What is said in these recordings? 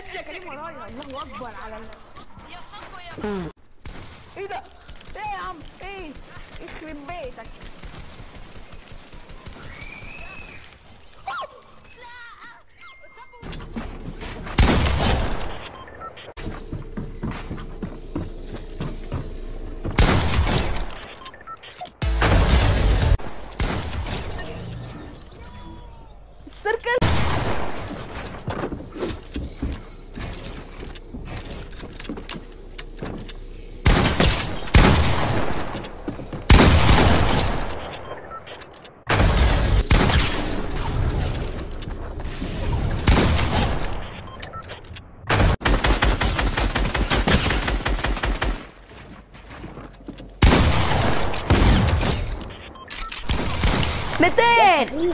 نزل يا كريم ورايا الله اكبر على ال... يا صفا يا ايه ده ايه يا عم ايه يخرب بيتك السيركل ميتين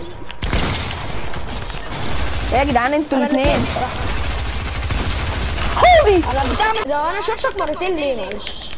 يا جدعان انتوا الاثنين هوبي انا بتعمل ده انا شفتك مرتين ليه معلش